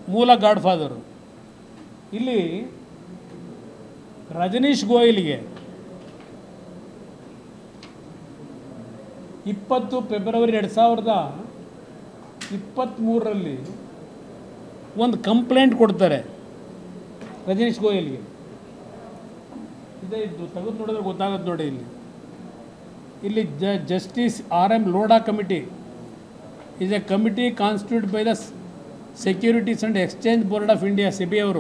ಮೂಲ god father ಇಲ್ಲಿ ರಜನೀಶ್ ಗೋಯಲ್ಗೆ ಇಪ್ಪತ್ತು ಫೆಬ್ರವರಿ ಎರಡು ಸಾವಿರದ ಇಪ್ಪತ್ತ್ಮೂರರಲ್ಲಿ ಒಂದು ಕಂಪ್ಲೇಂಟ್ ಕೊಡ್ತಾರೆ ರಜನೀಶ್ ಗೋಯಲ್ಗೆ ಇದೇ ಇದ್ದು ತೆಗೆದು ನೋಡಿದ್ರೆ ಗೊತ್ತಾಗುತ್ತೆ ನೋಡಿ ಇಲ್ಲಿ ಇಲ್ಲಿ ಜ justice R M Lodha committee is a committee constitute by the securities and exchange board of India SEBI ಅವರು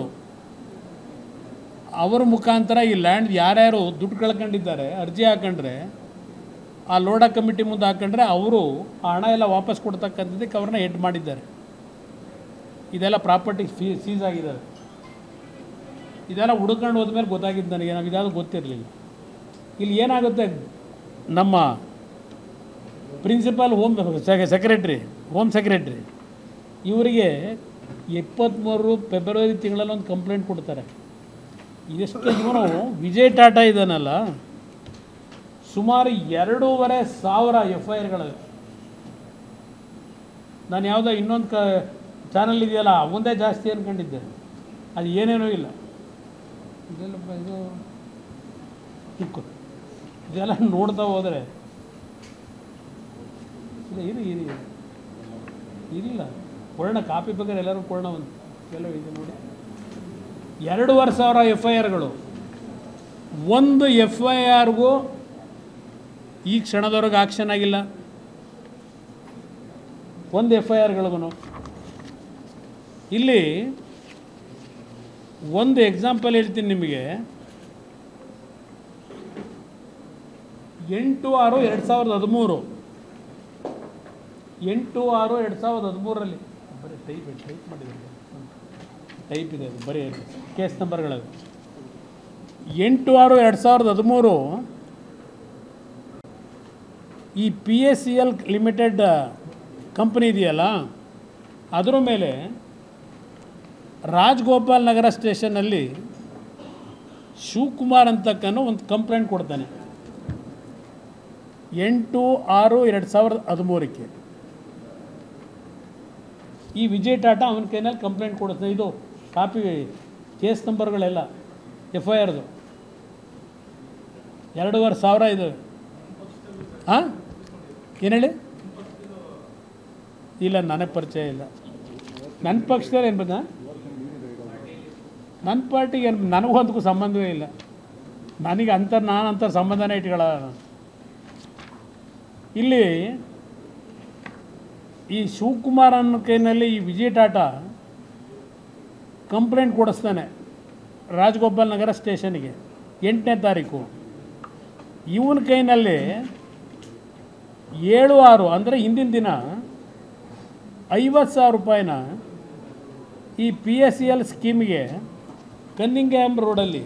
ಅವರ ಮುಖಾಂತರ ಈ ಲ್ಯಾಂಡ್ ಯಾರ್ಯಾರು ದುಡ್ಡು ಕಳ್ಕೊಂಡಿದ್ದಾರೆ ಅರ್ಜಿ ಹಾಕೊಂಡ್ರೆ ಆ ಲೋಡಾ ಕಮಿಟಿ ಮುಂದೆ ಹಾಕೊಂಡ್ರೆ ಅವರು ಆ ಹಣ ಎಲ್ಲ ವಾಪಸ್ ಕೊಡ್ತಕ್ಕಂಥದ್ದಕ್ಕೆ ಅವ್ರನ್ನ ಹೆಡ್ ಮಾಡಿದ್ದಾರೆ ಇದೆಲ್ಲ ಪ್ರಾಪರ್ಟಿ ಫೀ ಸೀಸ್ ಆಗಿದ್ದಾರೆ ಇದೆಲ್ಲ ಹುಡ್ಕೊಂಡು ಹೋದ್ಮೇಲೆ ಗೊತ್ತಾಗಿದ್ದು ನನಗೆ ನಮಗೆ ಇದ್ಯಾವುದು ಗೊತ್ತಿರಲಿಲ್ಲ ಇಲ್ಲಿ ಏನಾಗುತ್ತೆ ನಮ್ಮ principal home secretary home secretary ಇವರಿಗೆ ಇಪ್ಪತ್ತ್ಮೂರು ಫೆಬ್ರವರಿ ತಿಂಗಳಲ್ಲಿ ಒಂದು ಕಂಪ್ಲೇಂಟ್ ಕೊಡ್ತಾರೆ ಇದೆಷ್ಟು ಇವನು ವಿಜಯ್ ಟಾಟಾ ಇದ್ದಾನಲ್ಲ ಸುಮಾರು ಎರಡೂವರೆ ಸಾವಿರ ಎಫ್ ಐ ಆರ್ಗಳು ನಾನು ಯಾವುದೋ ಇನ್ನೊಂದು ಕ ಚಾನಲ್ ಇದೆಯಲ್ಲ ಅವಂದೇ ಜಾಸ್ತಿ ಅಂದ್ಕೊಂಡಿದ್ದೆ ಅದು ಏನೇನೂ ಇಲ್ಲ ಇದೆಲ್ಲಪ್ಪ ಇದು ಇಕ್ಕು. ಇದೆಲ್ಲ ನೋಡ್ತಾ ಹೋದರೆ ಇಲ್ಲ ಇರಿ ಇರಿ ಇಲ್ಲ ಕೊಡೋಣ ಕಾಪಿ ಬೇಕಾದ್ರೆ ಎಲ್ಲರೂ ಕೊಡೋಣ ಒಂದು ಎಲ್ಲೋ ಇದೆ ನೋಡಿ ಎರಡೂವರೆ ಸಾವಿರ ಎಫ್ ಐ ಆರ್ಗಳು ಒಂದು ಎಫ್ ಐ ಆರ್ಗೂ ಈ ಕ್ಷಣದವರೆಗೆ ಆಕ್ಷನ್ ಆಗಿಲ್ಲ ಒಂದು ಎಫ್ ಐ ಆರ್ಗಳಿಗೂ ಇಲ್ಲಿ ಒಂದು ಎಕ್ಸಾಂಪಲ್ ಹೇಳ್ತೀನಿ ನಿಮಗೆ ಎಂಟು ಆರು ಎರಡು ಸಾವಿರದ ಹದಿಮೂರು ಎಂಟು ಆರು ಎರಡು ಸಾವಿರದ ಹದಿಮೂರರಲ್ಲಿ ಬರೀ ಟೈಪ್ ಟೈಪ್ ಮಾಡಿದ್ದಾರೆ ಟೈಪ್ ಇದೆ ಅದು ಬರೀ ಕೇಸ್ ನಂಬರ್ಗಳದು ಎಂಟು ಆರು ಎರಡು ಸಾವಿರದ ಹದಿಮೂರು ಈ P S C L limited company ಇದೆಯಲ್ಲ ಅದರ ಮೇಲೆ ರಾಜ್ಗೋಪಾಲ್ ನಗರ ಸ್ಟೇಷನ್ನಲ್ಲಿ ಶಿವಕುಮಾರ್ ಅಂತಕ್ಕನ್ನು ಒಂದು ಕಂಪ್ಲೇಂಟ್ ಕೊಡ್ತಾನೆ ಎಂಟು ಆರು ಎರಡು ಸಾವಿರದ ಹದಿಮೂರಕ್ಕೆ ಈ ವಿಜಯ್ ಟಾಟಾ ಅವನ ಕೈನಲ್ಲಿ ಕಂಪ್ಲೇಂಟ್ ಕೊಡುತ್ತೆ ಇದು ಕಾಪಿ ಕೇಸ್ ನಂಬರ್ಗಳೆಲ್ಲ ಎಫ್ ಐ ಆರ್ದು ಎರಡೂವರೆ ಸಾವಿರ ಇದ್ದಾವೆ ಹಾಂ ಏನು ಹೇಳಿ ಇಲ್ಲ ನನಗೆ ಪರಿಚಯ ಇಲ್ಲ ನನ್ನ ಪಕ್ಷದಲ್ಲಿ ಏನು ಬಂದ ನನ್ನ ಪಾರ್ಟಿಗೆ ಏನು ನನಗೂ ಅದಕ್ಕೂ ಸಂಬಂಧವೇ ಇಲ್ಲ ನನಗೆ ಅಂತರ ನಾನು ಅಂತರ ಸಂಬಂಧನೇ ಇಟ್ಕೊಳ್ಳೋಣ ಇಲ್ಲಿ ಈ ಶಿವಕುಮಾರ್ ಅನ್ನೋ ಕೈನಲ್ಲಿ ಈ ವಿಜಯ್ ಟಾಟಾ ಕಂಪ್ಲೇಂಟ್ ಕೊಡಿಸ್ತಾನೆ ರಾಜಗೋಪಾಲ್ ನಗರ ಸ್ಟೇಷನ್ಗೆ ಎಂಟನೇ ತಾರೀಕು ಇವನ ಕೈನಲ್ಲಿ ಏಳು ಆರು ಅಂದರೆ ಹಿಂದಿನ ದಿನ ಐವತ್ತು ಸಾವಿರ ರೂಪಾಯಿನ ಈ ಪಿ ಎಸ್ ಸಿ ಎಲ್ ಸ್ಕೀಮ್ಗೆ ಕನ್ನಿಂಗ್ಯಾಮ್ ರೋಡಲ್ಲಿ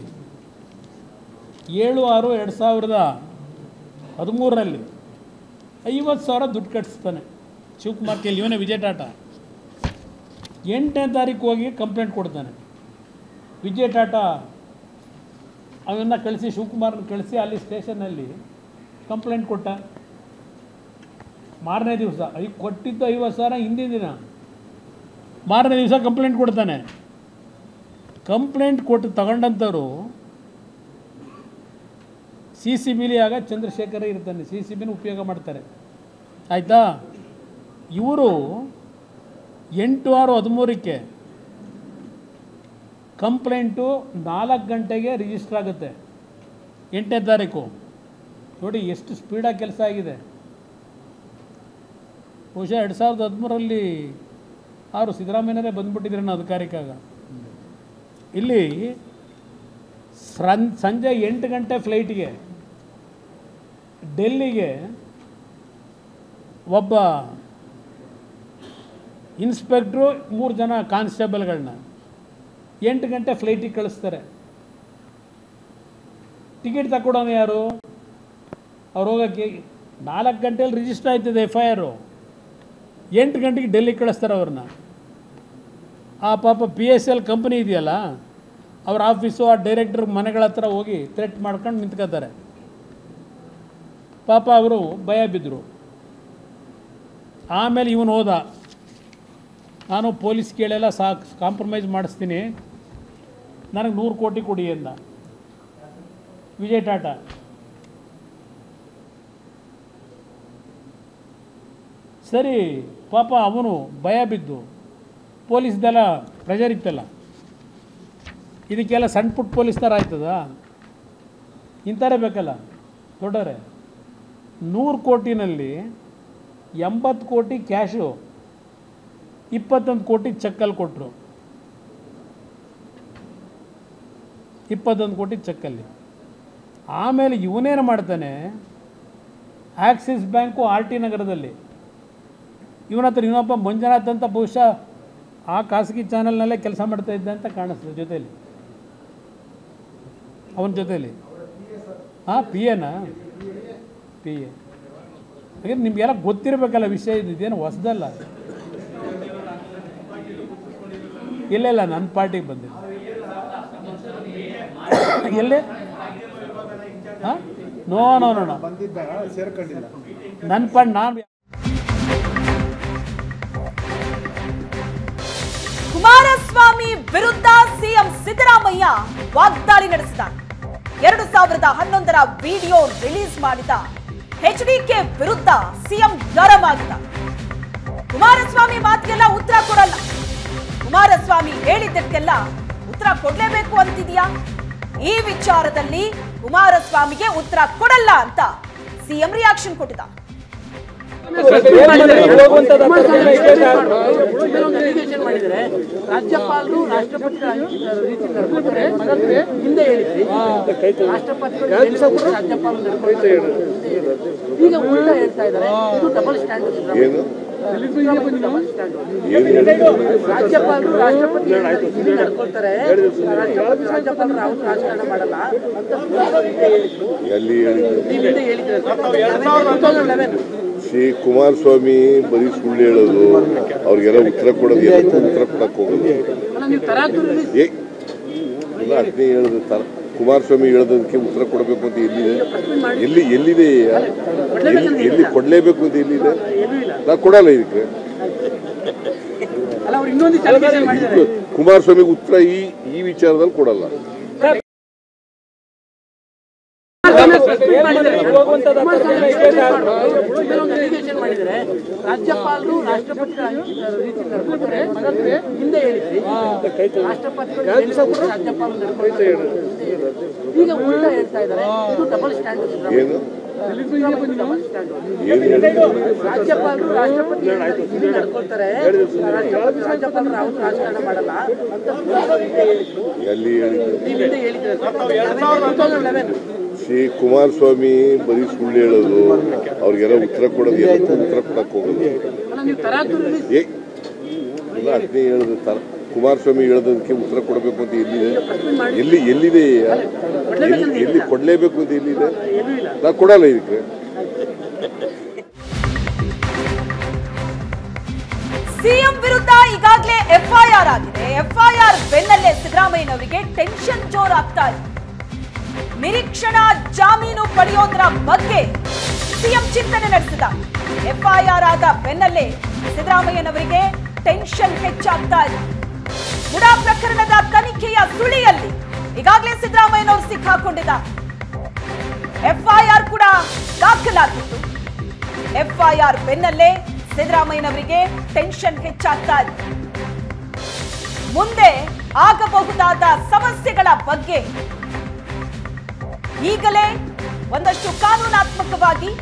ಏಳು ಆರು ಎರಡು ಸಾವಿರದ ಹದಿಮೂರರಲ್ಲಿ ಐವತ್ತು ಸಾವಿರ ದುಡ್ಡು ಕಟ್ಟಿಸ್ತಾನೆ ಶಿವಕುಮಾರ್ ಕೇಳಿ ಇವನೇ ವಿಜಯ್ ಟಾಟಾ ಎಂಟನೇ ತಾರೀಕು ಹೋಗಿ ಕಂಪ್ಲೇಂಟ್ ಕೊಡ್ತಾನೆ ವಿಜಯ್ ಟಾಟಾ ಅವನ್ನ ಕಳಿಸಿ ಶಿವಕುಮಾರ್ನ ಕಳಿಸಿ ಅಲ್ಲಿ ಸ್ಟೇಷನ್ನಲ್ಲಿ ಕಂಪ್ಲೇಂಟ್ ಕೊಟ್ಟ ಮಾರನೇ ದಿವಸ ಐ ಕೊಟ್ಟಿದ್ದು ಐವತ್ತು ಸಾವಿರ ಹಿಂದಿನ ದಿನ ಮಾರನೇ ದಿವಸ ಕಂಪ್ಲೇಂಟ್ ಕೊಡ್ತಾನೆ ಕಂಪ್ಲೇಂಟ್ ಕೊಟ್ಟು ತಗೊಂಡಂಥವ್ರು ಸಿ ಸಿ ಬಿಲಿ ಆಗ ಚಂದ್ರಶೇಖರ ಇರ್ತಾನೆ ಸಿ ಸಿ ಬಿನ ಉಪಯೋಗ ಮಾಡ್ತಾರೆ ಆಯಿತಾ ಇವರು ಎಂಟು ಆರು ಹದಿಮೂರಕ್ಕೆ ಕಂಪ್ಲೇಂಟು ನಾಲ್ಕು ಗಂಟೆಗೆ ರಿಜಿಸ್ಟರ್ ಆಗುತ್ತೆ ಎಂಟನೇ ತಾರೀಕು ನೋಡಿ ಎಷ್ಟು ಸ್ಪೀಡಾಗಿ ಕೆಲಸ ಆಗಿದೆ ಬಹುಶಃ ಎರಡು ಸಾವಿರದ ಹದಿಮೂರರಲ್ಲಿ ಅವರು ಸಿದ್ದರಾಮಯ್ಯನವರೇ ಬಂದ್ಬಿಟ್ಟಿದ್ರೆ ನಾನು ಅಧಿಕಾರಿಕಾಗ ಇಲ್ಲಿ ಸನ್ ಸಂಜೆ ಎಂಟು ಗಂಟೆ ಫ್ಲೈಟ್ಗೆ ಡೆಲ್ಲಿಗೆ ಒಬ್ಬ ಇನ್ಸ್ಪೆಕ್ಟ್ರು ಮೂರು ಜನ ಕಾನ್ಸ್ಟೇಬಲ್ಗಳನ್ನ ಎಂಟು ಗಂಟೆ ಫ್ಲೈಟಿಗೆ ಕಳಿಸ್ತಾರೆ ಟಿಕೆಟ್ ತಗೊಡೋನು ಯಾರು ಅವ್ರು ಹೋಗೋಕ್ಕೆ ನಾಲ್ಕು ಗಂಟೆಯಲ್ಲಿ ರಿಜಿಸ್ಟರ್ ಆಯ್ತದೆ ಎಫ್ ಐ ಆರು ಎಂಟು ಗಂಟೆಗೆ ಡೆಲ್ಲಿಗೆ ಕಳಿಸ್ತಾರೆ ಅವ್ರನ್ನ ಆ ಪಾಪ ಪಿ ಎಸ್ ಎಲ್ ಕಂಪ್ನಿ ಇದೆಯಲ್ಲ ಅವ್ರ ಆಫೀಸು ಆ ಡೈರೆಕ್ಟರ್ ಮನೆಗಳ ಹತ್ರ ಹೋಗಿ ಥ್ರೆಟ್ ಮಾಡ್ಕೊಂಡು ನಿಂತ್ಕೋತಾರೆ ಪಾಪ ಅವರು ಭಯ ಬಿದ್ದರು ಆಮೇಲೆ ಇವನು ಹೋದ ನಾನು ಪೊಲೀಸ್ ಕೇಳೆಲ್ಲ ಸಾ ಕಾಂಪ್ರಮೈಸ್ ಮಾಡಿಸ್ತೀನಿ ನನಗೆ ನೂರು ಕೋಟಿ ಕೊಡಿ ಅಂದ ವಿಜಯ್ ಟಾಟಾ ಸರಿ ಪಾಪ ಅವನು ಭಯ ಬಿದ್ದು ಪೊಲೀಸ್ದೆಲ್ಲ ಪ್ರೆಷರ್ ಇತ್ತಲ್ಲ ಇದಕ್ಕೆಲ್ಲ ಸಣ್ಣ ಪುಟ್ಟ ಪೊಲೀಸ್ ಥರ ಆಯ್ತದ ಇಂಥರೇ ಬೇಕಲ್ಲ ದೊಡ್ಡವರೇ ನೂರು ಕೋಟಿನಲ್ಲಿ ಎಂಬತ್ತು ಕೋಟಿ ಕ್ಯಾಶು ಇಪ್ಪತ್ತೊಂದು ಕೋಟಿ ಚೆಕ್ಕಲ್ಲಿ ಕೊಟ್ಟರು ಇಪ್ಪತ್ತೊಂದು ಕೋಟಿ ಚೆಕ್ಕಲ್ಲಿ ಆಮೇಲೆ ಇವನೇನು ಮಾಡ್ತಾನೆ ಆಕ್ಸಿಸ್ ಬ್ಯಾಂಕು ಆರ್ ಟಿ ನಗರದಲ್ಲಿ ಇವನ ಹತ್ರ ಇನ್ನೊಬ್ಬ ಮಂಜುನಾಥ್ ಅಂತ ಬಹುಶಃ ಆ ಖಾಸಗಿ ಚಾನಲ್ನಲ್ಲೇ ಕೆಲಸ ಮಾಡ್ತಾ ಇದ್ದ ಅಂತ ಕಾಣಿಸ್ತದೆ ಜೊತೆಯಲ್ಲಿ ಅವನ ಜೊತೆಯಲ್ಲಿ ಹಾಂ ಪಿ ಎನಾ ಪಿ ಎ ಹಾಗೆ ನಿಮಗೆಲ್ಲ ಗೊತ್ತಿರಬೇಕಲ್ಲ ವಿಷಯ ಇದು ಇದೇನು ಹೊಸದಲ್ಲ ಇಲ್ಲ ಇಲ್ಲ ನನ್ನ ಪಾರ್ಟಿಗೆ ಬಂದಿಲ್ಲ ಎಲ್ಲೇ ಹಾಂ ನೋ ನೋ ನೋ ನೋ ಬಂದಿದ್ದ ಸೇರ್ಕೊಂಡಿಲ್ಲ ನನ್ನ ಪಾರ್ಟಿ ನಾನು ಕುಮಾರಸ್ವಾಮಿ ವಿರುದ್ಧ ಸಿಎಂ ಸಿದ್ದರಾಮಯ್ಯ ವಾಗ್ದಾಳಿ ನಡೆಸಿದ್ದಾರೆ ಎರಡು ಸಾವಿರದ ಹನ್ನೊಂದರ ವಿಡಿಯೋ ರಿಲೀಸ್ ಮಾಡಿದ ಎಚ್ಡಿಕೆ ವಿರುದ್ಧ ಸಿಎಂ ಗರಂ ಆಗಿದ್ದಾರೆ ಕುಮಾರಸ್ವಾಮಿ ಮಾತಿಗೆಲ್ಲ ಉತ್ತರ ಕೊಡಲ್ಲ ಕುಮಾರಸ್ವಾಮಿ ಹೇಳಿದ್ದಕ್ಕೆಲ್ಲ ಉತ್ತರ ಕೊಡ್ಲೇಬೇಕು ಅಂತಿದ್ಯಾ ಈ ವಿಚಾರದಲ್ಲಿ ಕುಮಾರಸ್ವಾಮಿಗೆ ಉತ್ತರ ಕೊಡಲ್ಲ ಅಂತ ಸಿಎಂ ರಿಯಾಕ್ಷನ್ ಕೊಟ್ಟಿದ್ದಾರೆ ಅಲಿಗೇಷನ್ ಮಾಡಿದರೆ ರಾಜ್ಯಪಾಲರು ರಾಷ್ಟ್ರಪತಿಗಳ ರೀತಿ ನಡ್ಕೊತಾರೆ ಮತ್ತೆ ಹಿಂದೆ ಹೇಳಿದ್ರಿ ರಾಷ್ಟ್ರಪತಿಗಳು ಹೇಳಿದ್ರು, ರಾಜ್ಯಪಾಲರು ನಡ್ಕೊಳ್ತಾರೆ ಅಂತ ಹೇಳಿದ್ರಿ. ಈಗ ಉಲ್ಟಾ ಹೇಳ್ತಾ ಇದ್ದಾರೆ ಇದು ಡಬಲ್ ಸ್ಟ್ಯಾಂಡರ್ಡ್ ಏನು ಡಬಲ್ ಸ್ಟ್ಯಾಂಡರ್ಡ್ ಏನು ರಾಜ್ಯಪಾಲರು ರಾಷ್ಟ್ರಪತಿಗಳ ರೀತಿ ನಡ್ಕೊಳ್ತಾರೆ ರಾಷ್ಟ್ರಪತಿ ರಾಜ್ಯಪಾಲರು ಯಾವ ರಾಜಕಾರಣ ಮಾಡಲ್ಲ ಅಂತ ಹಿಂದೆ ಹೇಳಿದ್ರು ಎಲ್ಲಿ ಹೇಳಿದ್ರು ನೀವು ಹಿಂದೆ ಹೇಳಿದ್ರೆ two thousand eleven Shri Kumaraswamy ಬರೀ ಸುಳ್ಳು ಹೇಳೋದು ಅವ್ರಿಗೆಲ್ಲ ಉತ್ತರ ಕೊಡೋದು ಎಲ್ಲಕ್ಕೂ ಉತ್ತರ ಕೊಡಕ್ಕೆ ಹೋಗೋದು ಅಲ್ಲ ನೀವು ತರಾತುರಿ ಏ ಇಲ್ಲ ಅದನ್ನೇ ಹೇಳೋದು ತರ ಕುಮಾರಸ್ವಾಮಿ ಹೇಳೋದಕ್ಕೆ ಉತ್ತರ ಕೊಡಬೇಕು ಅಂತ ಎಲ್ಲಿದೆ ಎಲ್ಲಿ ಎಲ್ಲಿದೆ ಎಲ್ಲಿ ಎಲ್ಲಿ ಕೊಡಲೇಬೇಕು ಅಂತ ಎಲ್ಲಿದೆ ನಾನು ಕೊಡಲ್ಲ ಇದಕ್ಕೆ ಅಲ್ಲ ಅವ್ರು ಇನ್ನೊಂದಿಷ್ಟು ಅಲಿಗೇಷನ್ ಮಾಡಿದ್ದಾರೆ ಕುಮಾರಸ್ವಾಮಿಗೆ ಉತ್ತರ ಈ ಈ ವಿಚಾರದಲ್ಲಿ ಕೊಡಲ್ಲ ಅಲಿಗೇಷನ್ ಮಾಡಿದರೆ ರಾಜ್ಯಪಾಲರು ರಾಷ್ಟ್ರಪತಿಗಳ ರೀತಿ ನಡ್ಕೊಳ್ತಾರೆ ಮತ್ತೆ ಹಿಂದೆ ಹೇಳಿದ್ರಿ ರಾಷ್ಟ್ರಪತಿಗಳು ಹೇಳಿದ್ರು, ರಾಜ್ಯಪಾಲರು ನಡ್ಕೊಳ್ತಾರೆ ಅಂತ ಹೇಳಿದ್ರಿ. ಈಗ ಉಲ್ಟಾ ಹೇಳ್ತಾ ಇದ್ದಾರೆ ಇದು ಡಬಲ್ ಸ್ಟ್ಯಾಂಡರ್ಡ್ ಏನು ಡಬಲ್ ಸ್ಟ್ಯಾಂಡರ್ಡ್ ಏನು ಹೇಳಿದ್ರು ರಾಜ್ಯಪಾಲರು ರಾಷ್ಟ್ರಪತಿಗಳ ರೀತಿ ನಡ್ಕೊಳ್ತಾರೆ ರಾಷ್ಟ್ರಪತಿ ರಾಜ್ಯಪಾಲರು ಯಾವ ರಾಜಕಾರಣ ಮಾಡಲ್ಲ ಅಂತ ಹಿಂದೆ ಹೇಳಿದ್ರು ಎಲ್ಲಿ ಹೇಳಿದ್ರು ನೀವು ಹಿಂದೆ ಹೇಳಿದ್ರೆ two thousand eleven Shri Kumaraswamy ಬರೀ ಸುಳ್ಳು ಹೇಳೋದು ಅವ್ರಿಗೆಲ್ಲ ಉತ್ತರ ಕೊಡೋದು ಎಲ್ಲಕ್ಕೂ ಉತ್ತರ ಕೊಡಕ್ಕೆ ಹೋಗೋದು ಅಲ್ಲ ನೀವು ತರಾತುರಿ ಏ ಇಲ್ಲ ಅದನ್ನೇ ಹೇಳೋದು ತರ ಕುಮಾರಸ್ವಾಮಿ ಹೇಳೋದಕ್ಕೆ ಉತ್ತರ ಕೊಡಬೇಕು ಅಂತ ಎಲ್ಲಿದೆ ಎಲ್ಲಿ ಎಲ್ಲಿದೆ ಎಲ್ಲಿ ಎಲ್ಲಿ ಕೊಡಲೇಬೇಕು ಅಂತ ಎಲ್ಲಿದೆ ನಾನು ಕೊಡಲ್ಲ ಇದಕ್ಕೆ ಸಿಎಂ ವಿರುದ್ಧ ಈಗಾಗಲೇ ಎಫ್ಐಆರ್ ಆಗಿದೆ ಎಫ್ಐಆರ್ ಬೆನ್ನಲ್ಲೇ ಸಿದ್ದರಾಮಯ್ಯನವರಿಗೆ ಟೆನ್ಷನ್ ಜೋರಾಗ್ತಾ ಇದೆ ನಿರೀಕ್ಷಣಾ ಜಾಮೀನು ಪಡೆಯೋದ್ರ ಬಗ್ಗೆ ಸಿಎಂ ಚಿಂತನೆ ನಡೆಸಿದ ಎಫ್ಐಆರ್ ಆದ ಬೆನ್ನಲ್ಲೇ ಸಿದ್ದರಾಮಯ್ಯನವರಿಗೆ ಟೆನ್ಷನ್ ಹೆಚ್ಚಾಗ್ತಾ ಇದೆ ಮುಡಾ ಪ್ರಕರಣದ ತನಿಖೆಯ ಸುಳಿಯಲ್ಲಿ ಈಗಾಗಲೇ ಸಿದ್ದರಾಮಯ್ಯನವರು ಸಿಕ್ಕಾಕೊಂಡಿದ್ದಾರೆ ಎಫ್ಐಆರ್ ಕೂಡ ದಾಖಲಾಗಿತ್ತು ಎಫ್ಐಆರ್ ಬೆನ್ನಲ್ಲೇ ಸಿದ್ದರಾಮಯ್ಯನವರಿಗೆ ಟೆನ್ಷನ್ ಹೆಚ್ಚಾಗ್ತಾ ಇದೆ ಮುಂದೆ ಆಗಬಹುದಾದ ಸಮಸ್ಯೆಗಳ ಬಗ್ಗೆ ಈಗಲೇ ಒಂದಷ್ಟು ಕಾನೂನಾತ್ಮಕವಾಗಿ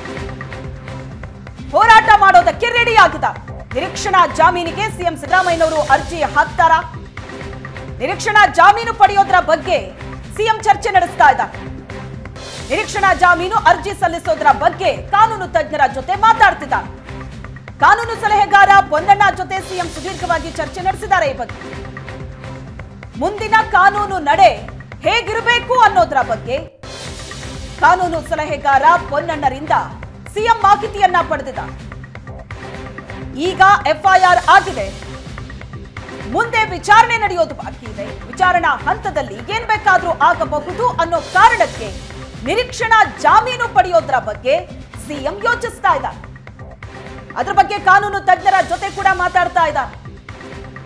ಹೋರಾಟ ಮಾಡೋದಕ್ಕೆ ರೆಡಿಯಾಗಿದ್ದಾರೆ ನಿರೀಕ್ಷಣಾ ಜಾಮೀನಿಗೆ ಸಿಎಂ ಸಿದ್ದರಾಮಯ್ಯನವರು ಅರ್ಜಿ ಹಾಕ್ತಾರಾ ನಿರೀಕ್ಷಣಾ ಜಾಮೀನು ಪಡೆಯೋದ್ರ ಬಗ್ಗೆ ಸಿಎಂ ಚರ್ಚೆ ನಡೆಸ್ತಾ ಇದ್ದಾರೆ ನಿರೀಕ್ಷಣಾ ಜಾಮೀನು ಅರ್ಜಿ ಸಲ್ಲಿಸೋದ್ರ ಬಗ್ಗೆ ಕಾನೂನು ತಜ್ಞರ ಜೊತೆ ಮಾತಾಡ್ತಿದ್ದಾರೆ ಕಾನೂನು ಸಲಹೆಗಾರ ಪೊನ್ನಣ್ಣ ಜೊತೆ ಸಿಎಂ ಸುದೀರ್ಘವಾಗಿ ಚರ್ಚೆ ನಡೆಸಿದ್ದಾರೆ ಈ ಬಗ್ಗೆ ಮುಂದಿನ ಕಾನೂನು ನಡೆ ಹೇಗಿರಬೇಕು ಅನ್ನೋದ್ರ ಬಗ್ಗೆ ಕಾನೂನು ಸಲಹೆಗಾರ ಪೊನ್ನಣ್ಣರಿಂದ ಸಿಎಂ ಮಾಹಿತಿಯನ್ನ ಪಡೆದಿದ್ದಾರೆ ಈಗ ಎಫ್ಐಆರ್ ಆಗಿದೆ ಮುಂದೆ ವಿಚಾರಣೆ ನಡೆಯೋದು ಬಾಕಿ ಇದೆ ವಿಚಾರಣಾ ಹಂತದಲ್ಲಿ ಏನ್ ಬೇಕಾದ್ರೂ ಆಗಬಹುದು ಅನ್ನೋ ಕಾರಣಕ್ಕೆ ನಿರೀಕ್ಷಣಾ ಜಾಮೀನು ಪಡೆಯೋದ್ರ ಬಗ್ಗೆ ಸಿಎಂ ಯೋಚಿಸ್ತಾ ಇದ್ದಾರೆ ಅದ್ರ ಬಗ್ಗೆ ಕಾನೂನು ತಜ್ಞರ ಜೊತೆ ಕೂಡ ಮಾತಾಡ್ತಾ ಇದ್ದಾರೆ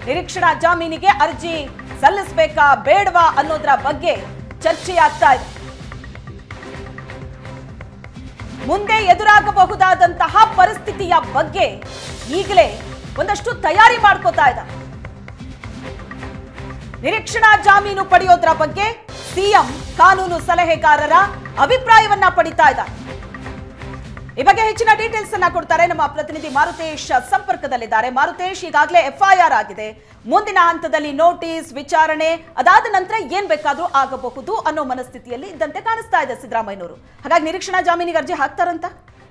ನಿರೀಕ್ಷಣಾ ಜಾಮೀನಿಗೆ ಅರ್ಜಿ ಸಲ್ಲಿಸಬೇಕಾ ಬೇಡವಾ ಅನ್ನೋದ್ರ ಬಗ್ಗೆ ಚರ್ಚೆಯಾಗ್ತಾ ಇದೆ ಮುಂದೆ ಎದುರಾಗಬಹುದಾದಂತಹ ಪರಿಸ್ಥಿತಿಯ ಬಗ್ಗೆ ಈಗಲೇ ಒಂದಷ್ಟು ತಯಾರಿ ಮಾಡ್ಕೋತಾ ಇದ್ದಾರೆ ನಿರೀಕ್ಷಣಾ ಜಾಮೀನು ಪಡೆಯೋದ್ರ ಬಗ್ಗೆ ಸಿಎಂ ಕಾನೂನು ಸಲಹೆಗಾರರ ಅಭಿಪ್ರಾಯವನ್ನ ಪಡಿತಾ ಇದ್ದಾರೆ ಈ ಬಗ್ಗೆ ಹೆಚ್ಚಿನ ಡೀಟೇಲ್ಸ್ ಅನ್ನ ಕೊಡ್ತಾರೆ ನಮ್ಮ ಪ್ರತಿನಿಧಿ ಮಾರುತೇಶ್ ಸಂಪರ್ಕದಲ್ಲಿದ್ದಾರೆ ಮಾರುತೇಶ್ ಈಗಾಗಲೇ ಎಫ್ಐಆರ್ ಆಗಿದೆ ಮುಂದಿನ ಹಂತದಲ್ಲಿ ನೋಟಿಸ್ ವಿಚಾರಣೆ ಅದಾದ ನಂತರ ಏನ್ ಬೇಕಾದ್ರೂ ಆಗಬಹುದು ಅನ್ನೋ ಮನಸ್ಥಿತಿಯಲ್ಲಿ ಇದ್ದಂತೆ ಕಾಣಿಸ್ತಾ ಇದೆ ಸಿದ್ದರಾಮಯ್ಯನವರು ಹಾಗಾಗಿ ನಿರೀಕ್ಷಣಾ ಜಾಮೀನಿಗೆ ಅರ್ಜಿ ಹಾಕ್ತಾರಂತ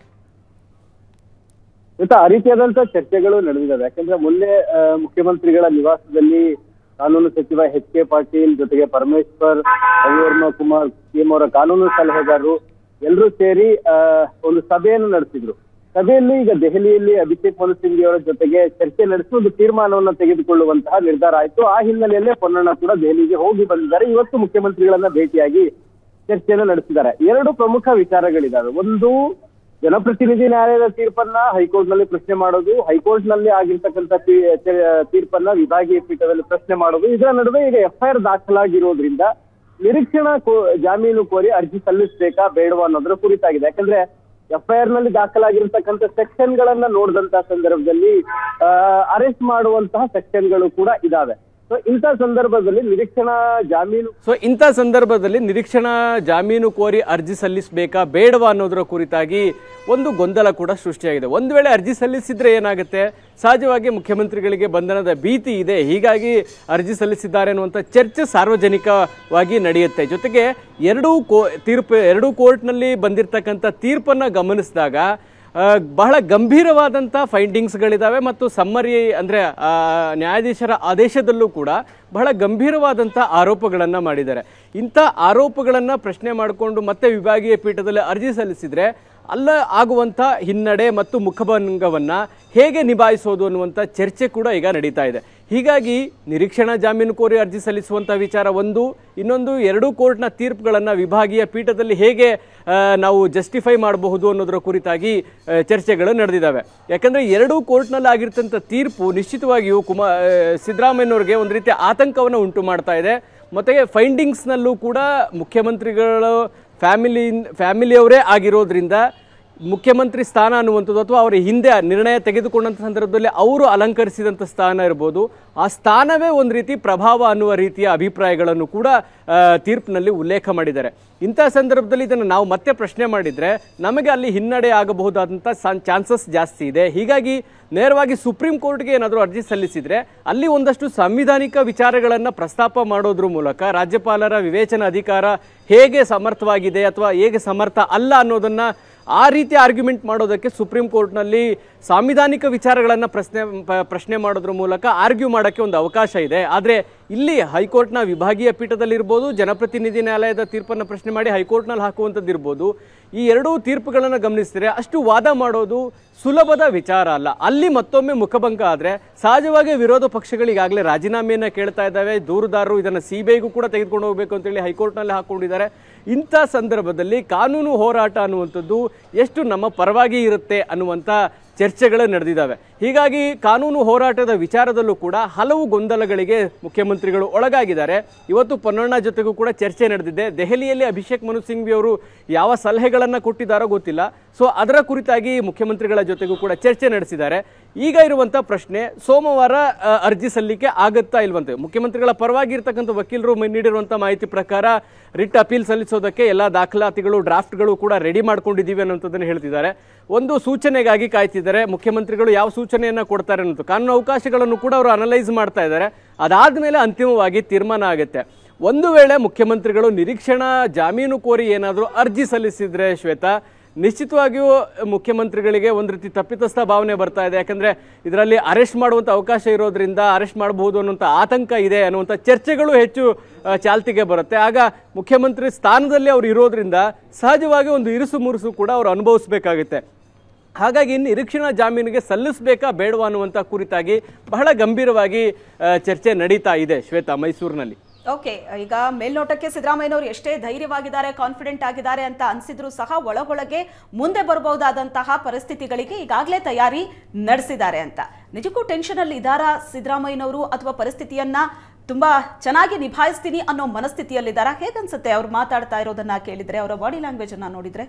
ಇವತ್ತು ಆ ರೀತಿಯಾದಂತ ಚರ್ಚೆಗಳು ನಡೆದಿದ್ದಾವೆ ಯಾಕಂದ್ರೆ ಮೊನ್ನೆ ಆ, ಮುಖ್ಯಮಂತ್ರಿಗಳ ನಿವಾಸದಲ್ಲಿ ಕಾನೂನು ಸಚಿವ ಎಚ್ ಕೆ ಪಾಟೀಲ್ ಜೊತೆಗೆ ಪರಮೇಶ್ವರ್ ರವಿವರ್ಮ ಕುಮಾರ್ ಸಿಎಂ ಅವರ ಕಾನೂನು ಸಲಹೆಗಾರರು ಎಲ್ಲರೂ ಸೇರಿ ಆ, ಒಂದು ಸಭೆಯನ್ನು ನಡೆಸಿದ್ರು ಸಭೆಯಲ್ಲಿ ಈಗ ದೆಹಲಿಯಲ್ಲಿ ಅಭಿಷೇಕ್ ಮನು ಸಿಂಘಿ ಅವರ ಜೊತೆಗೆ ಚರ್ಚೆ ನಡೆಸಿ ಒಂದು ತೀರ್ಮಾನವನ್ನ ತೆಗೆದುಕೊಳ್ಳುವಂತಹ ನಿರ್ಧಾರ ಆಯ್ತು ಆ ಹಿನ್ನೆಲೆಯಲ್ಲೇ ಪೊನ್ನಣ್ಣ ಕೂಡ ದೆಹಲಿಗೆ ಹೋಗಿ ಬಂದಿದ್ದಾರೆ ಇವತ್ತು ಮುಖ್ಯಮಂತ್ರಿಗಳನ್ನ ಭೇಟಿಯಾಗಿ ಚರ್ಚೆಯನ್ನು ನಡೆಸಿದ್ದಾರೆ ಎರಡು ಪ್ರಮುಖ ವಿಚಾರಗಳಿದಾವೆ ಒಂದು ಜನಪ್ರತಿನಿಧಿ ನ್ಯಾಯಾಲಯದ ತೀರ್ಪನ್ನ ಹೈಕೋರ್ಟ್ ನಲ್ಲಿ ಪ್ರಶ್ನೆ ಮಾಡೋದು ಹೈಕೋರ್ಟ್ ನಲ್ಲಿ ಆಗಿರ್ತಕ್ಕಂಥ ತೀ- ತೀ- ತೀರ್ಪನ್ನ ವಿಭಾಗೀಯ ಪೀಠದಲ್ಲಿ ಪ್ರಶ್ನೆ ಮಾಡೋದು ಇದರ ನಡುವೆ ಈಗ ಎಫ್ಐಆರ್ ದಾಖಲಾಗಿರೋದ್ರಿಂದ ನಿರೀಕ್ಷಣಾ ಕೋ- ಜಾಮೀನು ಕೋರಿ ಅರ್ಜಿ ಸಲ್ಲಿಸಬೇಕಾ ಬೇಡವಾ ಅನ್ನೋದ್ರ ಕುರಿತಾಗಿದೆ ಯಾಕಂದ್ರೆ ಎಫ್ಐಆರ್ ನಲ್ಲಿ ದಾಖಲಾಗಿರ್ತಕ್ಕಂಥ ಸೆಕ್ಷನ್ ಗಳನ್ನ ನೋಡಿದಂತಹ ಸಂದರ್ಭದಲ್ಲಿ ಅರೆಸ್ಟ್ ಮಾಡುವಂತಹ ಸೆಕ್ಷನ್ ಗಳು ಕೂಡ ಇದಾವೆ ಸೊ ಇಂಥ ಸಂದರ್ಭದಲ್ಲಿ ನಿರೀಕ್ಷಣಾ ಜಾಮೀನು ಸೊ ಇಂಥ ಸಂದರ್ಭದಲ್ಲಿ ನಿರೀಕ್ಷಣಾ ಜಾಮೀನು ಕೋರಿ ಅರ್ಜಿ ಸಲ್ಲಿಸಬೇಕಾ ಬೇಡವಾ ಅನ್ನೋದರ ಕುರಿತಾಗಿ ಒಂದು ಗೊಂದಲ ಕೂಡ ಸೃಷ್ಟಿಯಾಗಿದೆ ಒಂದು ವೇಳೆ ಅರ್ಜಿ ಸಲ್ಲಿಸಿದ್ರೆ ಏನಾಗುತ್ತೆ ಸಹಜವಾಗಿ ಮುಖ್ಯಮಂತ್ರಿಗಳಿಗೆ ಬಂಧನದ ಭೀತಿ ಇದೆ ಹೀಗಾಗಿ ಅರ್ಜಿ ಸಲ್ಲಿಸಿದ್ದಾರೆ ಅನ್ನುವಂಥ ಚರ್ಚೆ ಸಾರ್ವಜನಿಕವಾಗಿ ನಡೆಯುತ್ತೆ ಜೊತೆಗೆ ಎರಡೂ ಕೋ ತೀರ್ಪು ಎರಡೂ ಕೋರ್ಟ್ನಲ್ಲಿ ಬಂದಿರತಕ್ಕಂಥ ತೀರ್ಪನ್ನು ಗಮನಿಸಿದಾಗ ಆ, ಬಹಳ ಗಂಭೀರವಾದಂಥ ಫೈಂಡಿಂಗ್ಸ್ಗಳಿದ್ದಾವೆ ಮತ್ತು ಸಮ್ಮರಿ ಅಂದರೆ ನ್ಯಾಯಾಧೀಶರ ಆದೇಶದಲ್ಲೂ ಕೂಡ ಬಹಳ ಗಂಭೀರವಾದಂಥ ಆರೋಪಗಳನ್ನು ಮಾಡಿದ್ದಾರೆ ಇಂಥ ಆರೋಪಗಳನ್ನು ಪ್ರಶ್ನೆ ಮಾಡಿಕೊಂಡು ಮತ್ತೆ ವಿಭಾಗೀಯ ಪೀಠದಲ್ಲಿ ಅರ್ಜಿ ಸಲ್ಲಿಸಿದರೆ ಅಲ್ಲ ಆಗುವಂಥ ಹಿನ್ನಡೆ ಮತ್ತು ಮುಖಭಂಗವನ್ನು ಹೇಗೆ ನಿಭಾಯಿಸೋದು ಅನ್ನುವಂಥ ಚರ್ಚೆ ಕೂಡ ಈಗ ನಡೀತಾ ಇದೆ ಹೀಗಾಗಿ ನಿರೀಕ್ಷಣಾ ಜಾಮೀನು ಕೋರಿ ಅರ್ಜಿ ಸಲ್ಲಿಸುವಂಥ ವಿಚಾರ ಒಂದು ಇನ್ನೊಂದು ಎರಡೂ ಕೋರ್ಟ್ನ ತೀರ್ಪುಗಳನ್ನು ವಿಭಾಗೀಯ ಪೀಠದಲ್ಲಿ ಹೇಗೆ ಆ, ನಾವು ಜಸ್ಟಿಫೈ ಮಾಡಬಹುದು ಅನ್ನೋದರ ಕುರಿತಾಗಿ ಆ, ಚರ್ಚೆಗಳು ನಡೆದಿದ್ದಾವೆ ಯಾಕಂದರೆ ಎರಡೂ ಕೋರ್ಟ್ನಲ್ಲಿ ಆಗಿರ್ತಂಥ ತೀರ್ಪು ನಿಶ್ಚಿತವಾಗಿಯೂ ಕುಮಾ ಆ, ಸಿದ್ದರಾಮಯ್ಯನವ್ರಿಗೆ ಒಂದು ರೀತಿಯ ಆತಂಕವನ್ನು ಉಂಟು ಮಾಡ್ತಾ ಇದೆ ಮತ್ತು ಫೈಂಡಿಂಗ್ಸ್ನಲ್ಲೂ ಕೂಡ ಮುಖ್ಯಮಂತ್ರಿಗಳು ಫ್ಯಾಮಿಲಿ ಫ್ಯಾಮಿಲಿಯವರೇ ಆಗಿರೋದ್ರಿಂದ ಮುಖ್ಯಮಂತ್ರಿ ಸ್ಥಾನ ಅನ್ನುವಂಥದ್ದು ಅಥವಾ ಅವರ ಹಿಂದೆ ನಿರ್ಣಯ ತೆಗೆದುಕೊಂಡಂಥ ಸಂದರ್ಭದಲ್ಲಿ ಅವರು ಅಲಂಕರಿಸಿದಂಥ ಸ್ಥಾನ ಇರ್ಬೋದು ಆ ಸ್ಥಾನವೇ ಒಂದು ರೀತಿ ಪ್ರಭಾವ ಅನ್ನುವ ರೀತಿಯ ಅಭಿಪ್ರಾಯಗಳನ್ನು ಕೂಡ ಆ, ತೀರ್ಪಿನಲ್ಲಿ ಉಲ್ಲೇಖ ಮಾಡಿದ್ದಾರೆ ಇಂಥ ಸಂದರ್ಭದಲ್ಲಿ ಇದನ್ನು ನಾವು ಮತ್ತೆ ಪ್ರಶ್ನೆ ಮಾಡಿದರೆ ನಮಗೆ ಅಲ್ಲಿ ಹಿನ್ನಡೆ ಆಗಬಹುದಾದಂಥ ಚಾನ್ಸಸ್ ಜಾಸ್ತಿ ಇದೆ ಹೀಗಾಗಿ ನೇರವಾಗಿ ಸುಪ್ರೀಂ ಕೋರ್ಟ್ಗೆ ಏನಾದರೂ ಅರ್ಜಿ ಸಲ್ಲಿಸಿದರೆ ಅಲ್ಲಿ ಒಂದಷ್ಟು ಸಾಂವಿಧಾನಿಕ ವಿಚಾರಗಳನ್ನು ಪ್ರಸ್ತಾಪ ಮಾಡೋದ್ರ ಮೂಲಕ ರಾಜ್ಯಪಾಲರ ವಿವೇಚನ ಅಧಿಕಾರ ಹೇಗೆ ಸಮರ್ಥವಾಗಿದೆ ಅಥವಾ ಹೇಗೆ ಸಮರ್ಥ ಅಲ್ಲ ಅನ್ನೋದನ್ನು ಆ ರೀತಿ ಆರ್ಗ್ಯುಮೆಂಟ್ ಮಾಡೋದಕ್ಕೆ ಸುಪ್ರೀಂ ಕೋರ್ಟ್ನಲ್ಲಿ ಸಾಂವಿಧಾನಿಕ ವಿಚಾರಗಳನ್ನು ಪ್ರಶ್ನೆ ಪ- ಪ್ರಶ್ನೆ ಮಾಡೋದ್ರ ಮೂಲಕ ಆರ್ಗ್ಯೂ ಮಾಡೋಕ್ಕೆ ಒಂದು ಅವಕಾಶ ಇದೆ ಆದರೆ ಇಲ್ಲಿ ಹೈಕೋರ್ಟ್ನ ವಿಭಾಗೀಯ ಪೀಠದಲ್ಲಿರ್ಬೋದು ಜನಪ್ರತಿನಿಧಿ ನ್ಯಾಯಾಲಯದ ತೀರ್ಪನ್ನು ಪ್ರಶ್ನೆ ಮಾಡಿ ಹೈಕೋರ್ಟ್ನಲ್ಲಿ ಹಾಕುವಂಥದ್ದು ಇರ್ಬೋದು ಈ ಎರಡೂ ತೀರ್ಪುಗಳನ್ನು ಗಮನಿಸಿದರೆ ಅಷ್ಟು ವಾದ ಮಾಡೋದು ಸುಲಭದ ವಿಚಾರ ಅಲ್ಲ ಅಲ್ಲಿ ಮತ್ತೊಮ್ಮೆ ಮುಖಭಂಗ ಆದರೆ ಸಹಜವಾಗಿ ವಿರೋಧ ಪಕ್ಷಗಳು ಈಗಾಗಲೇ ರಾಜೀನಾಮೆಯನ್ನು ಕೇಳ್ತಾ ಇದ್ದಾವೆ ದೂರುದಾರರು ಇದನ್ನು ಸಿ ಬಿ ಐಗೂ ಕೂಡ ತೆಗೆದುಕೊಂಡು ಹೋಗಬೇಕು ಅಂತೇಳಿ ಹೈಕೋರ್ಟ್ನಲ್ಲಿ ಹಾಕೊಂಡಿದ್ದಾರೆ ಇಂಥ ಸಂದರ್ಭದಲ್ಲಿ ಕಾನೂನು ಹೋರಾಟ ಅನ್ನುವಂಥದ್ದು ಎಷ್ಟು ನಮ್ಮ ಪರವಾಗಿ ಇರುತ್ತೆ ಅನ್ನುವಂಥ ಚರ್ಚೆಗಳು ನಡೆದಿದ್ದಾವೆ ಹೀಗಾಗಿ ಕಾನೂನು ಹೋರಾಟದ ವಿಚಾರದಲ್ಲೂ ಕೂಡ ಹಲವು ಗೊಂದಲಗಳಿಗೆ ಮುಖ್ಯಮಂತ್ರಿಗಳು ಒಳಗಾಗಿದ್ದಾರೆ ಇವತ್ತು ಪೊನ್ನಣ್ಣ ಜೊತೆಗೂ ಕೂಡ ಚರ್ಚೆ ನಡೆದಿದೆ ದೆಹಲಿಯಲ್ಲಿ ಅಭಿಷೇಕ್ ಮನು ಸಿಂಘ್ವಿ ಅವರು ಯಾವ ಸಲಹೆಗಳನ್ನು ಕೊಟ್ಟಿದ್ದಾರೋ ಗೊತ್ತಿಲ್ಲ ಸೊ ಅದರ ಕುರಿತಾಗಿ ಮುಖ್ಯಮಂತ್ರಿಗಳ ಜೊತೆಗೂ ಕೂಡ ಚರ್ಚೆ ನಡೆಸಿದ್ದಾರೆ ಈಗ ಇರುವಂಥ ಪ್ರಶ್ನೆ ಸೋಮವಾರ ಆ, ಅರ್ಜಿ ಸಲ್ಲಿಕೆ ಆಗುತ್ತಾ ಇಲ್ವಂತೆ ಮುಖ್ಯಮಂತ್ರಿಗಳ ಪರವಾಗಿ ಇರ್ತಕ್ಕಂಥ ವಕೀಲರು ಮ- ನೀಡಿರುವಂಥ ಮಾಹಿತಿ ಪ್ರಕಾರ ರಿಟ್ ಅಪೀಲ್ ಸಲ್ಲಿಸೋದಕ್ಕೆ ಎಲ್ಲ ದಾಖಲಾತಿಗಳು ಡ್ರಾಫ್ಟ್ಗಳು ಕೂಡ ರೆಡಿ ಮಾಡ್ಕೊಂಡಿದ್ದೀವಿ ಅನ್ನೋಂಥದ್ದನ್ನು ಹೇಳ್ತಿದ್ದಾರೆ ಒಂದು ಸೂಚನೆಗಾಗಿ ಕಾಯ್ತಿದ್ದಾರೆ ಮುಖ್ಯಮಂತ್ರಿಗಳು ಯಾವ ಸೂಚನೆಯನ್ನು ಕೊಡ್ತಾರೆ ಅನ್ನೋದು ಕಾನೂನು ಅವಕಾಶಗಳನ್ನು ಕೂಡ ಅವರು ಅನಲೈಸ್ ಮಾಡ್ತಾ ಇದ್ದಾರೆ ಅದಾದಮೇಲೆ ಅಂತಿಮವಾಗಿ ತೀರ್ಮಾನ ಆಗುತ್ತೆ ಒಂದು ವೇಳೆ ಮುಖ್ಯಮಂತ್ರಿಗಳು ನಿರೀಕ್ಷಣಾ ಜಾಮೀನು ಕೋರಿ ಏನಾದರೂ ಅರ್ಜಿ ಸಲ್ಲಿಸಿದ್ರೆ ಶ್ವೇತಾ ನಿಶ್ಚಿತವಾಗಿಯೂ ಮುಖ್ಯಮಂತ್ರಿಗಳಿಗೆ ಒಂದು ರೀತಿ ತಪ್ಪಿತಸ್ಥ ಭಾವನೆ ಬರ್ತಾ ಇದೆ ಯಾಕಂದ್ರೆ ಇದರಲ್ಲಿ ಅರೆಸ್ಟ್ ಮಾಡುವಂಥ ಅವಕಾಶ ಇರೋದ್ರಿಂದ ಅರೆಸ್ಟ್ ಮಾಡಬಹುದು ಅನ್ನುವಂಥ ಆತಂಕ ಇದೆ ಅನ್ನುವಂಥ ಚರ್ಚೆಗಳು ಹೆಚ್ಚು ಆ, ಚಾಲ್ತಿಗೆ ಬರುತ್ತೆ ಆಗ ಮುಖ್ಯಮಂತ್ರಿ ಸ್ಥಾನದಲ್ಲಿ ಅವರು ಇರೋದ್ರಿಂದ ಸಹಜವಾಗಿ ಒಂದು ಇರುಸು ಮುರುಸು ಕೂಡ ಅವರು ಅನುಭವಿಸಬೇಕಾಗುತ್ತೆ ಹಾಗಾಗಿ ನಿರೀಕ್ಷಣಾ ಜಾಮೀನಿಗೆ ಸಲ್ಲಿಸಬೇಕಾ ಬೇಡವಾ ಅನ್ನುವಂಥ ಕುರಿತಾಗಿ ಬಹಳ ಗಂಭೀರವಾಗಿ ಆ, ಚರ್ಚೆ ನಡೀತಾ ಇದೆ ಶ್ವೇತಾ ಮೈಸೂರಿನಲ್ಲಿ ಓಕೆ ಈಗ ಮೇಲ್ನೋಟಕ್ಕೆ ಸಿದ್ದರಾಮಯ್ಯನವರು ಎಷ್ಟೇ ಧೈರ್ಯವಾಗಿದ್ದಾರೆ ಕಾನ್ಫಿಡೆಂಟ್ ಆಗಿದ್ದಾರೆ ಅಂತ ಅನ್ಸಿದ್ರು ಸಹ ಒಳಗೊಳಗೆ ಮುಂದೆ ಬರಬಹುದಾದಂತಹ ಪರಿಸ್ಥಿತಿಗಳಿಗೆ ಈಗಾಗಲೇ ತಯಾರಿ ನಡೆಸಿದ್ದಾರೆ ಅಂತ ನಿಜಕ್ಕೂ ಟೆನ್ಷನ್ ಅಲ್ಲಿ ಇದ್ದಾರಾ ಸಿದ್ದರಾಮಯ್ಯನವರು ಅಥವಾ ಪರಿಸ್ಥಿತಿಯನ್ನ ತುಂಬಾ ಚೆನ್ನಾಗಿ ನಿಭಾಯಿಸ್ತೀನಿ ಅನ್ನೋ ಮನಸ್ಥಿತಿಯಲ್ಲಿದ್ದಾರಾ ಹೇಗನ್ಸುತ್ತೆ ಅವ್ರು ಮಾತಾಡ್ತಾ ಇರೋದನ್ನ ಕೇಳಿದ್ರೆ ಅವರ ಬಾಡಿ ಲ್ಯಾಂಗ್ವೇಜ್ ಅನ್ನ ನೋಡಿದ್ರೆ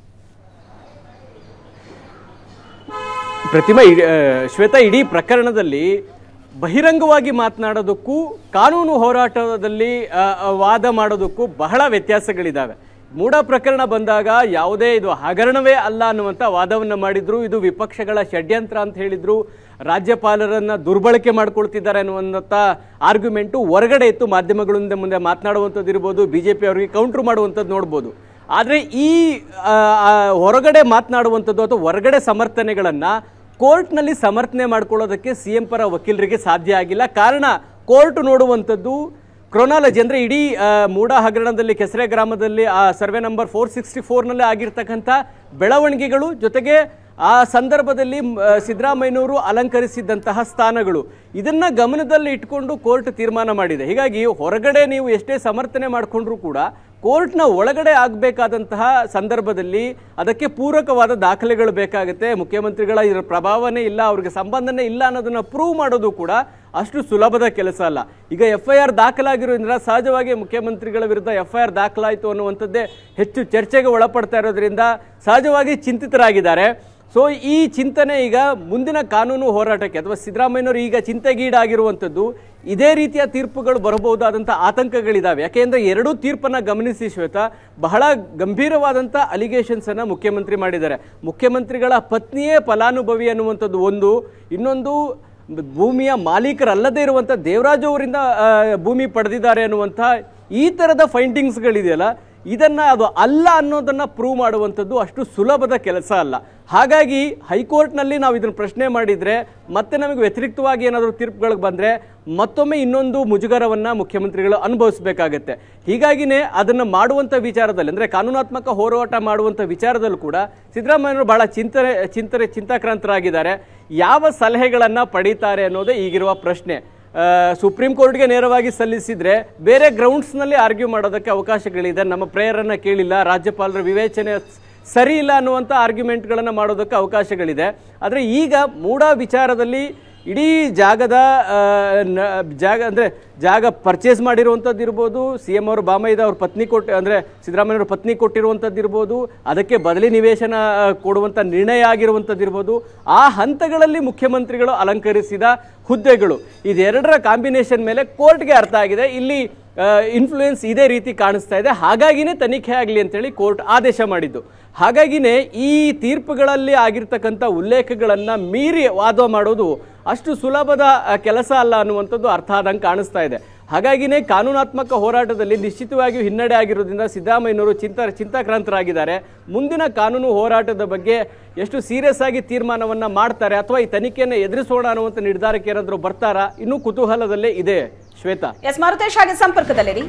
ಪ್ರತಿಮಾ ಇಡೀ- ಆ, ಶ್ವೇತಾ ಇಡೀ ಪ್ರಕರಣದಲ್ಲಿ ಬಹಿರಂಗವಾಗಿ ಮಾತನಾಡೋದಕ್ಕೂ ಕಾನೂನು ಹೋರಾಟದಲ್ಲಿ ಆ, ಆ, ವಾದ ಮಾಡೋದಕ್ಕೂ ಬಹಳ ವ್ಯತ್ಯಾಸಗಳಿದ್ದಾವೆ ಮೂಡ ಪ್ರಕರಣ ಬಂದಾಗ ಯಾವುದೇ ಇದು ಹಗರಣವೇ ಅಲ್ಲ ಅನ್ನುವಂಥ ವಾದವನ್ನು ಮಾಡಿದ್ರು ಇದು ವಿಪಕ್ಷಗಳ ಷಡ್ಯಂತ್ರ ಅಂತ ಹೇಳಿದ್ರು ರಾಜ್ಯಪಾಲರನ್ನ ದುರ್ಬಳಕೆ ಮಾಡ್ಕೊಳ್ತಿದ್ದಾರೆ ಅನ್ನುವಂಥ ಆರ್ಗ್ಯುಮೆಂಟು ಹೊರಗಡೆ ಇತ್ತು ಮಾಧ್ಯಮಗಳಿಂದ ಮುಂದೆ ಮಾತನಾಡುವಂಥದ್ದು ಇರ್ಬೋದು ಬಿ ಜೆ ಪಿ ಅವರಿಗೆ ಕೌಂಟ್ರ್ ಮಾಡುವಂಥದ್ದು ನೋಡ್ಬೋದು ಆದರೆ ಈ ಆ, ಆ, ಹೊರಗಡೆ ಮಾತನಾಡುವಂಥದ್ದು ಅಥವಾ ಹೊರಗಡೆ ಸಮರ್ಥನೆಗಳನ್ನು ಕೋರ್ಟ್ನಲ್ಲಿ ಸಮರ್ಥನೆ ಮಾಡ್ಕೊಳ್ಳೋದಕ್ಕೆ ಸಿ ಎಂ ಪರ ವಕೀಲರಿಗೆ ಸಾಧ್ಯ ಆಗಿಲ್ಲ ಕಾರಣ ಕೋರ್ಟ್ ನೋಡುವಂಥದ್ದು ಕ್ರೊನಾಲಜಿ ಅಂದರೆ ಇಡೀ ಆ, ಮೂಡ ಹಗರಣದಲ್ಲಿ ಕೆಸರೆ ಗ್ರಾಮದಲ್ಲಿ ಆ ಸರ್ವೆ ನಂಬರ್ ಫೋರ್ ಸಿಕ್ಸ್ಟಿ ಫೋರ್ನಲ್ಲಿ ಆಗಿರ್ತಕ್ಕಂಥ ಬೆಳವಣಿಗೆಗಳು ಜೊತೆಗೆ ಆ ಸಂದರ್ಭದಲ್ಲಿ ಮ್, ಆ, ಸಿದ್ದರಾಮಯ್ಯನವರು ಅಲಂಕರಿಸಿದ್ದಂತಹ ಸ್ಥಾನಗಳು ಇದನ್ನ ಗಮನದಲ್ಲಿ ಇಟ್ಕೊಂಡು ಕೋರ್ಟ್ ತೀರ್ಮಾನ ಮಾಡಿದೆ ಹೀಗಾಗಿ ಹೊರಗಡೆ ನೀವು ಎಷ್ಟೇ ಸಮರ್ಥನೆ ಮಾಡಿಕೊಂಡ್ರೂ ಕೂಡ ಕೋರ್ಟ್ನ ಒಳಗಡೆ ಆಗಬೇಕಾದಂತಹ ಸಂದರ್ಭದಲ್ಲಿ ಅದಕ್ಕೆ ಪೂರಕವಾದ ದಾಖಲೆಗಳು ಬೇಕಾಗುತ್ತೆ ಮುಖ್ಯಮಂತ್ರಿಗಳ ಇದರ ಪ್ರಭಾವನೇ ಇಲ್ಲ ಅವ್ರಿಗೆ ಸಂಬಂಧನೇ ಇಲ್ಲ ಅನ್ನೋದನ್ನ ಪ್ರೂವ್ ಮಾಡೋದು ಕೂಡ ಅಷ್ಟು ಸುಲಭದ ಕೆಲಸ ಅಲ್ಲ ಈಗ ಎಫ್ ಐ ಆರ್ ದಾಖಲಾಗಿರೋದ್ರಿಂದ ಸಹಜವಾಗಿ ಮುಖ್ಯಮಂತ್ರಿಗಳ ವಿರುದ್ಧ ಎಫ್ ಐ ಆರ್ ದಾಖಲಾಯಿತು ಅನ್ನುವಂಥದ್ದೇ ಹೆಚ್ಚು ಚರ್ಚೆಗೆ ಒಳಪಡ್ತಾ ಇರೋದ್ರಿಂದ ಸಹಜವಾಗಿ ಚಿಂತಿತರಾಗಿದ್ದಾರೆ ಸೊ ಈ ಚಿಂತನೆ ಈಗ ಮುಂದಿನ ಕಾನೂನು ಹೋರಾಟಕ್ಕೆ ಅಥವಾ ಸಿದ್ದರಾಮಯ್ಯನವರು ಈಗ ಚಿಂತೆಗೀಡಾಗಿರುವಂಥದ್ದು ಇದೇ ರೀತಿಯ ತೀರ್ಪುಗಳು ಬರಬಹುದಾದಂಥ ಆತಂಕಗಳಿದಾವೆ ಯಾಕೆಂದ್ರೆ ಎರಡೂ ತೀರ್ಪನ್ನ ಗಮನಿಸಿ ಶ್ವೇತಾ ಬಹಳ ಗಂಭೀರವಾದಂಥ ಅಲಿಗೇಷನ್ಸ್ ಅನ್ನ ಮುಖ್ಯಮಂತ್ರಿ ಮಾಡಿದ್ದಾರೆ ಮುಖ್ಯಮಂತ್ರಿಗಳ ಪತ್ನಿಯೇ ಫಲಾನುಭವಿ ಅನ್ನುವಂಥದ್ದು ಒಂದು ಇನ್ನೊಂದು ಭೂಮಿಯ ಮಾಲೀಕರಲ್ಲದೇ ಇರುವಂಥ ದೇವರಾಜು ಅವರಿಂದ ಆ, ಭೂಮಿ ಪಡೆದಿದ್ದಾರೆ ಅನ್ನುವಂಥ ಈ ಥರದ ಫೈಂಡಿಂಗ್ಸ್ಗಳಿದೆಯಲ್ಲ ಇದನ್ನ ಅದು ಅಲ್ಲ ಅನ್ನೋದನ್ನ ಪ್ರೂವ್ ಮಾಡುವಂಥದ್ದು ಅಷ್ಟು ಸುಲಭದ ಕೆಲಸ ಅಲ್ಲ ಹಾಗಾಗಿ ಹೈಕೋರ್ಟ್ನಲ್ಲಿ ನಾವು ಇದನ್ನು ಪ್ರಶ್ನೆ ಮಾಡಿದ್ರೆ ಮತ್ತೆ ನಮಗೆ ವ್ಯತಿರಿಕ್ತವಾಗಿ ಏನಾದರೂ ತೀರ್ಪುಗಳಿಗೆ ಬಂದ್ರೆ ಮತ್ತೊಮ್ಮೆ ಇನ್ನೊಂದು ಮುಜುಗರವನ್ನ ಮುಖ್ಯಮಂತ್ರಿಗಳು ಅನುಭವಿಸಬೇಕಾಗತ್ತೆ ಹೀಗಾಗಿನೇ ಅದನ್ನು ಮಾಡುವಂಥ ವಿಚಾರದಲ್ಲಿ ಅಂದ್ರೆ ಕಾನೂನಾತ್ಮಕ ಹೋರಾಟ ಮಾಡುವಂಥ ವಿಚಾರದಲ್ಲೂ ಕೂಡ ಸಿದ್ದರಾಮಯ್ಯನವರು ಬಹಳ ಚಿಂತನೆ ಚಿಂತನೆ ಚಿಂತಾಕ್ರಾಂತರಾಗಿದ್ದಾರೆ ಯಾವ ಸಲಹೆಗಳನ್ನ ಪಡೀತಾರೆ ಅನ್ನೋದೇ ಈಗಿರುವ ಪ್ರಶ್ನೆ ಆ, ಸುಪ್ರೀಂ ಕೋರ್ಟ್ಗೆ ನೇರವಾಗಿ ಸಲ್ಲಿಸಿದ್ರೆ ಬೇರೆ ಗ್ರೌಂಡ್ಸ್ನಲ್ಲಿ ಆರ್ಗ್ಯೂ ಮಾಡೋದಕ್ಕೆ ಅವಕಾಶಗಳಿದೆ ನಮ್ಮ ಪ್ರೇಯರನ್ನು ಕೇಳಿಲ್ಲ ರಾಜ್ಯಪಾಲರ ವಿವೇಚನೆ ಸರಿ ಇಲ್ಲ ಅನ್ನುವಂಥ ಆರ್ಗ್ಯುಮೆಂಟ್ಗಳನ್ನು ಮಾಡೋದಕ್ಕೆ ಅವಕಾಶಗಳಿದೆ ಆದರೆ ಈಗ ಮೂಡ ವಿಚಾರದಲ್ಲಿ ಇಡೀ ಜಾಗದ ಆ, ನ- ಜಾಗ ಅಂದರೆ ಜಾಗ ಪರ್ಚೇಸ್ ಮಾಡಿರುವಂಥದ್ದು ಇರ್ಬೋದು ಸಿ ಎಂ ಅವರು ಬಾಮೈದ ಅವ್ರ ಪತ್ನಿ ಕೊಟ್ಟು ಅಂದರೆ ಸಿದ್ದರಾಮಯ್ಯವ್ರ ಪತ್ನಿ ಕೊಟ್ಟಿರುವಂಥದ್ದು ಇರ್ಬೋದು ಅದಕ್ಕೆ ಬದಲಿ ನಿವೇಶನ ಆ, ಕೊಡುವಂಥ ನಿರ್ಣಯ ಆಗಿರುವಂಥದ್ದು ಇರ್ಬೋದು ಆ ಹಂತಗಳಲ್ಲಿ ಮುಖ್ಯಮಂತ್ರಿಗಳು ಅಲಂಕರಿಸಿದ ಹುದ್ದೆಗಳು ಇದೆರಡರ ಕಾಂಬಿನೇಷನ್ ಮೇಲೆ ಕೋರ್ಟ್ಗೆ ಅರ್ಥ ಆಗಿದೆ ಇಲ್ಲಿ ಇನ್ಫ್ಲೂಯೆನ್ಸ್ ಇದೇ ರೀತಿ ಕಾಣಿಸ್ತಾ ಇದೆ ಹಾಗಾಗಿನೇ ತನಿಖೆ ಆಗಲಿ ಅಂತೇಳಿ ಕೋರ್ಟ್ ಆದೇಶ ಮಾಡಿದ್ದು ಹಾಗಾಗಿನೇ ಈ ತೀರ್ಪುಗಳಲ್ಲಿ ಆಗಿರ್ತಕ್ಕಂಥ ಉಲ್ಲೇಖಗಳನ್ನು ಮೀರಿ ವಾದ ಮಾಡೋದು ಅಷ್ಟು ಸುಲಭದ ಆ, ಕೆಲಸ ಅಲ್ಲ ಅನ್ನುವಂಥದ್ದು ಅರ್ಥ ಆದಂಗೆ ಕಾಣಿಸ್ತಾ ಇದೆ ಹಾಗಾಗಿನೇ ಕಾನೂನಾತ್ಮಕ ಹೋರಾಟದಲ್ಲಿ ನಿಶ್ಚಿತವಾಗಿಯೂ ಹಿನ್ನಡೆ ಆಗಿರೋದ್ರಿಂದ ಸಿದ್ದರಾಮಯ್ಯನವರು ಚಿಂತ ಚಿಂತಾಕ್ರಾಂತರಾಗಿದ್ದಾರೆ ಮುಂದಿನ ಕಾನೂನು ಹೋರಾಟದ ಬಗ್ಗೆ ಎಷ್ಟು ಸೀರಿಯಸ್ ಆಗಿ ತೀರ್ಮಾನವನ್ನ ಮಾಡ್ತಾರೆ ಅಥವಾ ಈ ತನಿಖೆಯನ್ನು ಎದುರಿಸೋಣ ಅನ್ನುವಂಥ ನಿರ್ಧಾರಕ್ಕೆ ಏನಾದರೂ ಬರ್ತಾರಾ ಇನ್ನೂ ಕುತೂಹಲದಲ್ಲೇ ಇದೆ ಶ್ವೇತಾ ಎಸ್ ಮಾರುತೇಶ್ ಹಾಗೆ ಸಂಪರ್ಕದಲ್ಲಿರಿ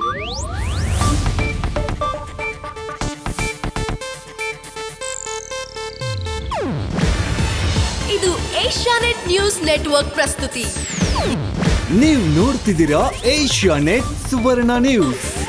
ಇದು ಏಷ್ಯಾನೆಟ್ ನ್ಯೂಸ್ ನೆಟ್ವರ್ಕ್ ಪ್ರಸ್ತುತಿ ನೀವು ನೋಡ್ತಿದ್ದೀರಾ ಏಷ್ಯಾ ನೆಟ್ ಸುವರ್ಣ ನ್ಯೂಸ್